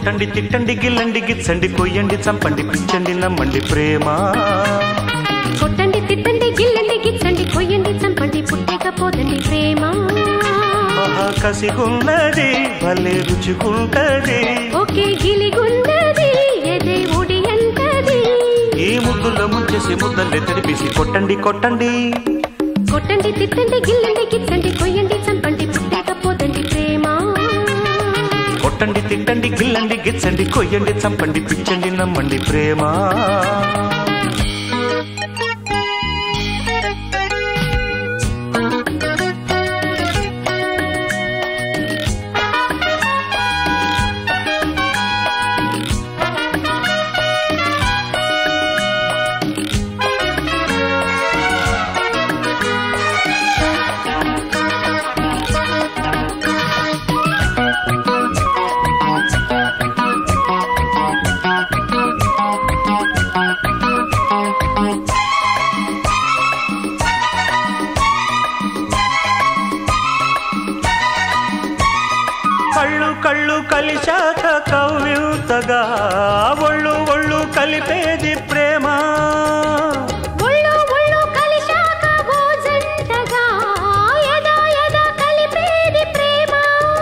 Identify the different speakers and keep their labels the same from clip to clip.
Speaker 1: కొట్టండి తిట్టండి గిల్లండి గిచ్చండి కొయ్యండి చంపండి పిచ్చండి నమ్మండి ప్రేమ
Speaker 2: కొట్టండి తిట్టండి గిల్లండి గిచ్చండి కొయ్యండి చంపండి పుట్టకపోదండి ప్రేమ
Speaker 1: మహా కసిగున్నది భలే రుచిగుంటది
Speaker 2: ఒకే గిలిగున్నది ఎదే ఒడి ఎంతది
Speaker 1: ఈ ముద్దులో ముంచేసి ముద్దల్ని తడిపేసి కొట్టండి కొట్టండి
Speaker 2: కొట్టండి తిట్టండి గిల్లండి గిచ్చండి కొయ్యండి చంపండి పుట్టకపోదండి ప్రేమ
Speaker 1: కొట్టండి తిట్టండి గిల్లండి గిచ్చండి కొయ్యండి చంపండి పిచ్చండి నమ్మండి ప్రేమ కళ్ళు కళ్ళు కలిశాక కవ్యూతగా ఒళ్ళు ఒళ్ళు కలిపేది ప్రేమ
Speaker 2: ఒళ్ళు ఒళ్ళు కలిశాక ఓ జంటగా ఎదా ఎదా కలిపేది ప్రేమ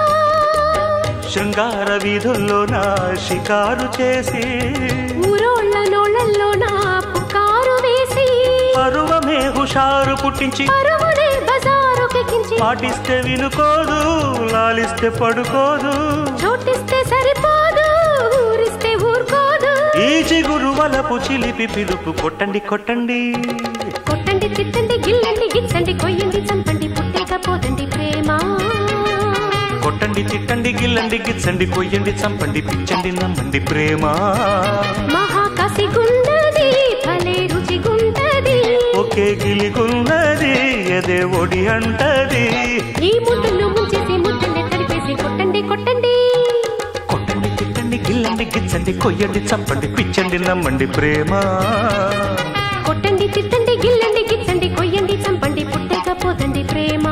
Speaker 1: శృంగార వీధుల్లో నా షికారు చేసి
Speaker 2: ఊరోళ్ళ నోళ్ళల్లో నా పుకారు వేసి
Speaker 1: పరువమే హుషారు పుట్టించి
Speaker 2: పరువునే బజారు కెక్కించి
Speaker 1: పాటిస్తే వినుకోదు లాలిస్తే పడుకోదు
Speaker 2: చోటిస్తే సరిపోదు ఊరిస్తే ఊరుకోదు
Speaker 1: ఈ చిగురు వలపు చిలిపి పిలుపు కొట్టండి కొట్టండి
Speaker 2: కొట్టండి తిట్టండి గిల్లండి గిచ్చండి కొయ్యండి చంపండి పుట్టకపోదండి ప్రేమ
Speaker 1: కొట్టండి తిట్టండి గిల్లండి గిచ్చండి కొయ్యండి చంపండి పిచ్చండి నమ్మండి ప్రేమ
Speaker 2: మహాకసి గుండది భలే రుచి గుంటది
Speaker 1: ఒకే గిలిగున్నది ఎదే ఒడి అంటది
Speaker 2: ఈ ముద్దులు ముంచేసి ముద్దల్ని తడిపేసి కొట్టండి కొట్టండి
Speaker 1: కొట్టండి తిట్టండి గిల్లండి గిచ్చండి కొయ్యండి చంపండి పిచ్చండి నమ్మండి ప్రేమ
Speaker 2: కొట్టండి తిట్టండి గిల్లండి గిచ్చండి కొయ్యండి చంపండి పుట్టకపోదండి ప్రేమ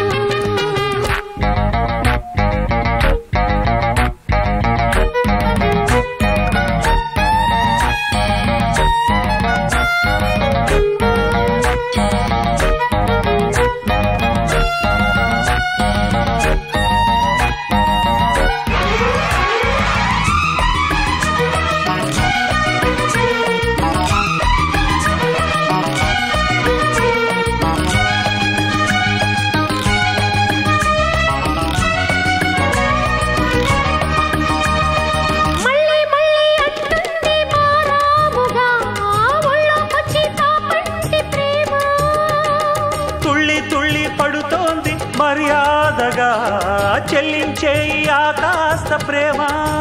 Speaker 2: మళ్ళీ మళ్ళీ అంటుంది మారాముగా ఒళ్ళోకొచ్చి తాపంటి ప్రేమ
Speaker 1: తుళ్ళి తుళ్ళి పడుతోంది మర్యాదగా చెల్లించే ఈ ఆకాశ ప్రేమ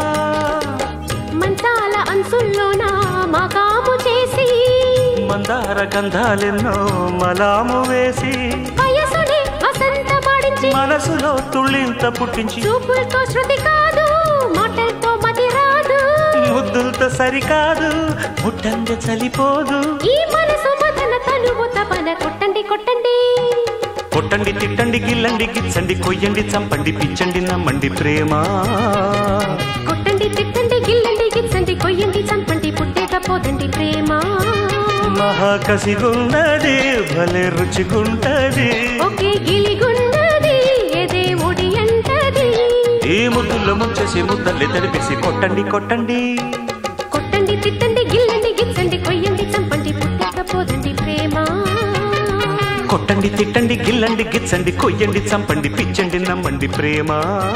Speaker 2: మంచాల అంచుల్లోన మగాము చేసి
Speaker 1: మందార గంధాలెన్నో మలాము వేసి
Speaker 2: వయసుని వసంతమాడించి
Speaker 1: మనసులో తుళ్ళింత పుట్టించి
Speaker 2: చూపులతో శృతి కాదు మాటలతో మతి రాదు
Speaker 1: ముద్దులతో సరికాదు ముట్టంగ చలిపోదు
Speaker 2: ఈ మనసు మదన తనువు తపన కొట్టండి కొట్టండి
Speaker 1: కొట్టండి తిట్టండి గిల్లండి గిచ్చండి కొయ్యండి చంపండి పిచ్చండి నమ్మండి ప్రేమ
Speaker 2: కొట్టండి తిట్టండి గిల్లండి గిచ్చండి కొయ్యండి చంపండి పుట్టేకపోదండి ప్రేమ
Speaker 1: మహాకసిగున్నది భలే రుచిగుంటది
Speaker 2: ఒకే గిలిగున్నది ఎదే ఒడి అంటది
Speaker 1: ఈ ముద్దుల్లో ముంచేసి ముద్దల్ని తడిపేసి కొట్టండి కొట్టండి
Speaker 2: కొట్టండి తిట్టండి గిల్లండి గిచ్చండి కొయ్యండి చంపండి పుట్టకపోదండి ప్రేమ
Speaker 1: కొట్టండి తిట్టండి గిల్లండి గిచ్చండి కొయ్యండి చంపండి పిచ్చండి నమ్మండి ప్రేమ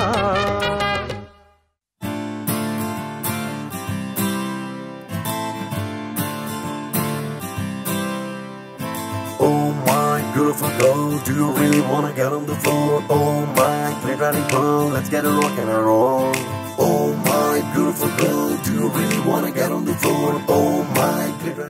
Speaker 3: Oh my beautiful girl, do you really wanna get on the floor? Oh my pretty girl, let's get a rock and a roll. Oh my beautiful girl, do you really wanna get on the floor? Oh my